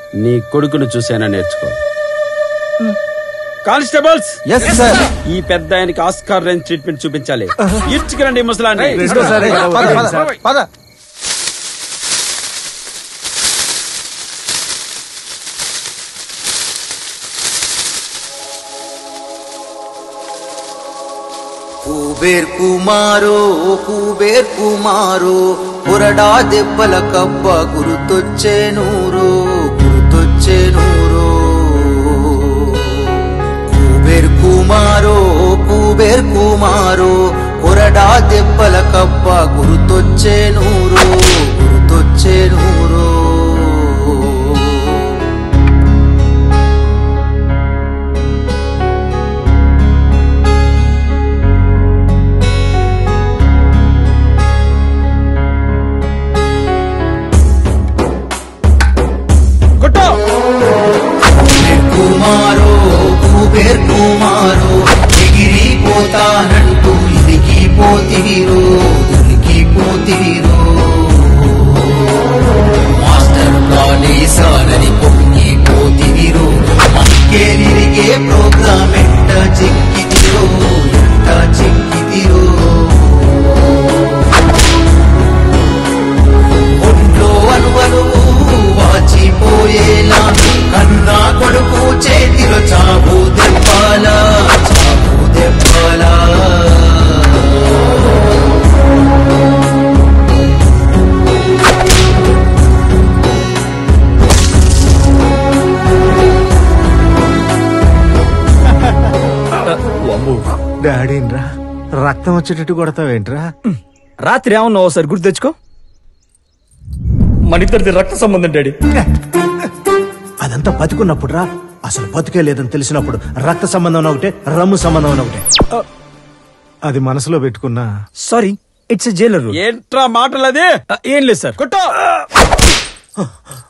నీ కొడుకును చూసేనా నేర్చుకో కానిస్టేబుల్స్ ఎస్ సార్ ఈ పెద్ద ఆయనకి ఆస్కార్ రేంజ్ ట్రీట్మెంట్ చూపించాలి ఇచ్చుకురండి ముసలాన్ని పద పద పద కుబేర్ కుమారో కుబేర్ కుమారో బురడా దెబ్బల కబ్బ గుర్తొచ్చే నూరు గుర్తొచ్చే నూరు కుబేర్ కుమారో కుబేర్ కుమారో బురడా దెబ్బల కబ్బ గుర్తొచ్చే నూరు గుర్తొచ్చే నూరు కొట్టు కుబేర్ కుమారో కుబేర్ కుమారో ఎగిరిపోతానంటూ ఇరిగిపోతివిరో ఇరిగిపోతివిరో మాస్టర్ కాళేశాలని పొంగిపోతివిరో మక్కేలిరిగే ప్రోగ్రామ్ ఎట్ట చెక్కితిరో ఎట్ట చెక్కితిరో ఒంట్లో అనువలు వాచిపోయేలా కన్నా కొడుకు చేతిలో చావు దెబ్బాలా చావు దెబ్బాలా డాడీన్రా రక్తం వచ్చేటట్టు కొడతావేంట్రా రాత్రి ఏమన్నా ఒకసారి గుర్తు తెచ్చుకో మన ఇద్దరిది రక్త సంబంధం డాడీ అదంతా బతుకున్నప్పుడు రా అసలు బతుకే లేదని తెలిసినప్పుడు రక్త సంబంధం ఒకటే రమ్ము సంబంధం ఒకటే అది మనసులో పెట్టుకున్నా సారీ ఇట్స్ జైలర్ ఏంట్రా మాటలు అది ఏం లేదు సార్ కొట్టు